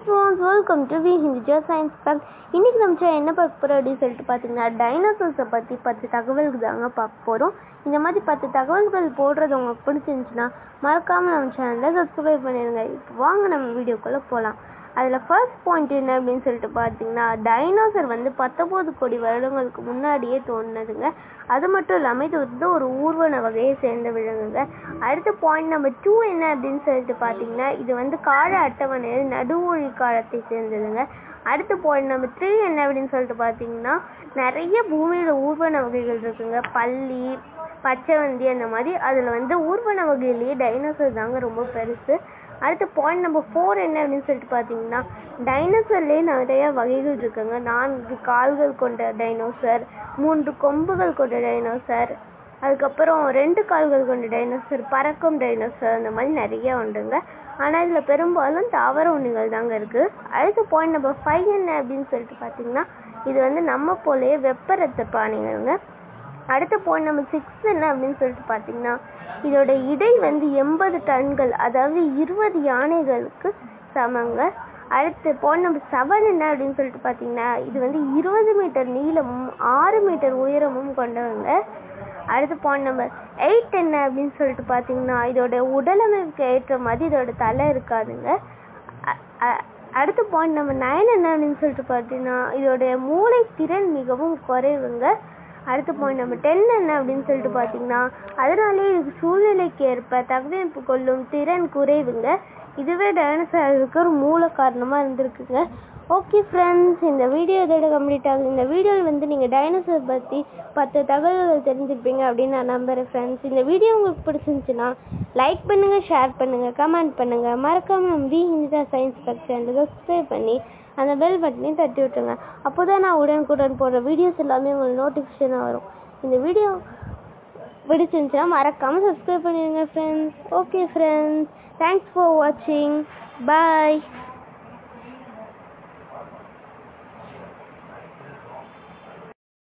welcome to we Hindi science fact இன்னைக்கு நம்ம channel என்ன பார்க்க போகிறோம் அப்படின்னு சொல்லிட்டு பார்த்தீங்கன்னா டைனோசர்ஸை பற்றி பத்து தகவல்கள் தாங்க பார்க்க போகிறோம் இந்த மாதிரி பத்து தகவல்கள் போடுறது உங்களுக்கு பிடிச்சிருந்துச்சுன்னா மறக்காமல் நம்ம சேனலை சப்ஸ்கிரைப் பண்ணிடுங்க இப்போ வாங்க நம்ம வீடியோக்குள்ளே போகலாம் அதில் ஃபர்ஸ்ட் பாயிண்ட் என்ன அப்படின்னு சொல்லிட்டு பார்த்தீங்கன்னா டைனோசர் வந்து பத்தொம்போது கோடி வருடங்களுக்கு முன்னாடியே தோணுனதுங்க அது மட்டும் இல்லாமல் இது வந்து ஒரு ஊர்வன வகையை சேர்ந்த விலங்குங்க அடுத்த பாயிண்ட் நம்பர் டூ என்ன அப்படின்னு சொல்லிட்டு பார்த்தீங்கன்னா இது வந்து கால அட்டவணையில் நடுவொழி காலத்தை சேர்ந்ததுங்க அடுத்த பாயிண்ட் நம்பர் த்ரீ என்ன அப்படின்னு சொல்லிட்டு பார்த்தீங்கன்னா நிறைய பூமியில் ஊர்வன வகைகள் இருக்குங்க பள்ளி பச்சைவந்தி அந்த மாதிரி அதில் வந்து ஊர்வன வகையிலேயே டைனோசர் தாங்க ரொம்ப பெருசு அடுத்த பாயிண்ட் நம்பர் ஃபோர் என்ன அப்படின்னு சொல்லிட்டு பார்த்தீங்கன்னா டைனோசர்லேயே நிறைய வகைகள் இருக்குங்க நான்கு கால்கள் கொண்ட டைனோசர் மூன்று கொம்புகள் கொண்ட டைனோசர் அதுக்கப்புறம் ரெண்டு கால்கள் கொண்ட டைனோசர் பறக்கும் டைனோசர் அந்த மாதிரி நிறைய உண்டுங்க ஆனால் இதில் பெரும்பாலும் தாவர உண்ணிகள் தாங்க இருக்குது அடுத்த பாயிண்ட் நம்பர் ஃபைவ் என்ன அப்படின்னு சொல்லிட்டு பார்த்தீங்கன்னா இது வந்து நம்ம போலயே வெப்பரத்த பிராணிகள்ங்க அடுத்த பாயிண்ட் நம்பர் சிக்ஸ் என்ன அப்படின்னு சொல்லிட்டு பார்த்தீங்கன்னா இதோட இடை வந்து எண்பது டன்கள் அதாவது இருபது யானைகளுக்கு சமங்க அடுத்து பாயிண்ட் நம்பர் செவன் என்ன அப்படின்னு சொல்லிட்டு பார்த்தீங்கன்னா இது வந்து இருபது மீட்டர் நீளமும் ஆறு மீட்டர் உயரமும் கொண்டவங்க அடுத்த பாயிண்ட் நம்பர் எயிட் என்ன அப்படின்னு சொல்லிட்டு பார்த்தீங்கன்னா இதோட உடலமைப்புக்கு ஏற்ற மாதிரி இதோட தலை இருக்காதுங்க அடுத்த பாயிண்ட் நம்பர் நைன் என்ன அப்படின்னு சொல்லிட்டு பார்த்தீங்கன்னா இதோடைய மூளை திறன் மிகவும் குறைவுங்க அடுத்த பாயிண்ட் நம்பர் டென் என்ன அப்படின்னு சொல்லிட்டு பார்த்தீங்கன்னா அதனாலே இதுக்கு சூழ்நிலைக்கு ஏற்ப தகவமைப்பு கொள்ளும் திறன் குறைவுங்க இதுவே டைனோசருக்கு ஒரு மூல காரணமாக இருந்திருக்குங்க ஓகே ஃப்ரெண்ட்ஸ் இந்த வீடியோ இதோட கம்ப்ளீட் ஆகுது இந்த வீடியோவில் வந்து நீங்கள் டைனோசர் பற்றி பத்து தகவல்கள் தெரிஞ்சிருப்பீங்க அப்படின்னு நான் நம்புகிறேன் ஃப்ரெண்ட்ஸ் இந்த வீடியோ உங்களுக்கு பிடிச்சிருந்துச்சுன்னா லைக் பண்ணுங்கள் ஷேர் பண்ணுங்கள் கமெண்ட் பண்ணுங்கள் மறக்காமல் நம்ம வி ஹிந்திதா சயின்ஸ் ஃபேக்ட் சேனலை சப்ஸ்கிரைப் பண்ணி அந்த பெல் பட்டனையும் தட்டி விட்டுருங்க அப்போ தான் நான் உடனுக்குடன் போடுற வீடியோஸ் எல்லாமே உங்களுக்கு நோட்டிஃபிகேஷனாக வரும் இந்த வீடியோ பிடிச்சிருந்துச்சுன்னா மறக்காமல் சப்ஸ்கிரைப் பண்ணிடுங்க friends okay friends thanks for வாட்சிங் பாய்